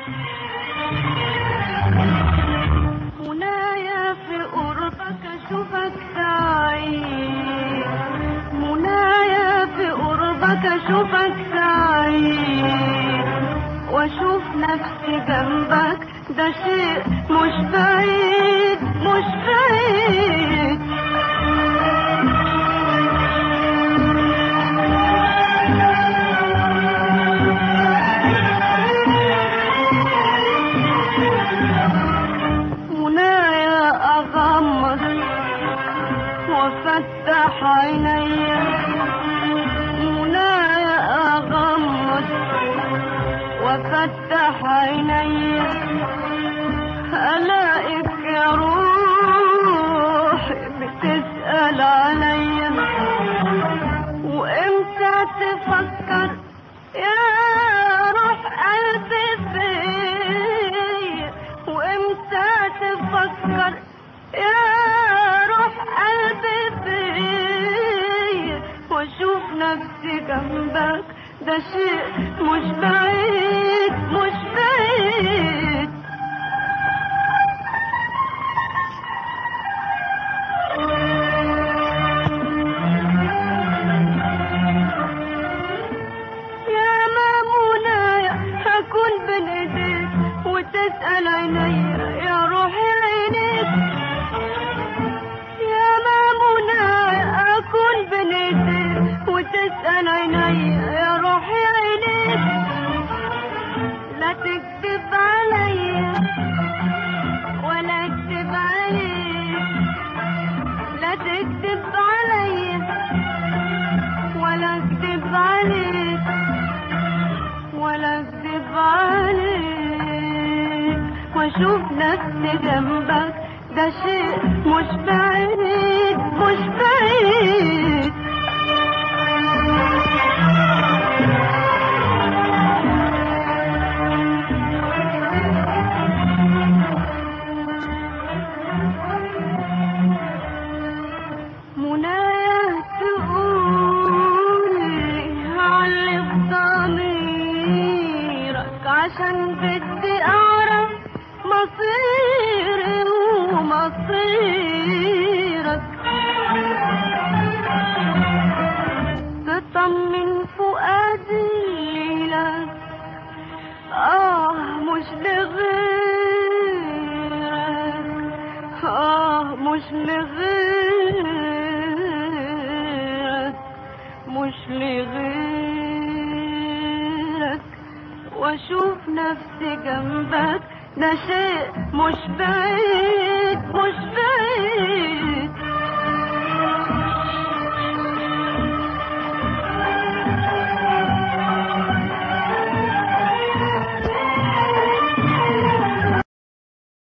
منايا في قربك اشوفك سعيد منايا في قربك اشوفك سعيد واشوف نفسي جنبك ده شيء مش بعيد مش بعيد منايا اغمض وافتح عيني منايا اغمض وافتح عيني الاقيك يا روحي بتسأل عليا وامتى تفكر يا روح قلبي فيا وامتى تفكر يا روح قلبي فيا واشوف نفسي جنبك ده شيء مش بعيد مش بعيد يا مامونة هكون بين ايديك وتسأل عيني يا روحي عينيك يا مامونة هكون بين ايديك وتسأل عيني يا روحي عينيك لا تكذب عليا ولا اكذب عليك لا تكذب عليا ولا اكذب عليك ولا اكذب عليك واشوف نفسي جنبك ده شيء مش بعيد مش بعيد منايا تقولي علي بضميرك عشان بدي اعرف مصيري ومصيرك تطمن فؤادي لك اه مش لغيرك اه مش لغيرك مش لغيرك واشوف نفسي جنبك ده شيء مش بعيد مش بعيد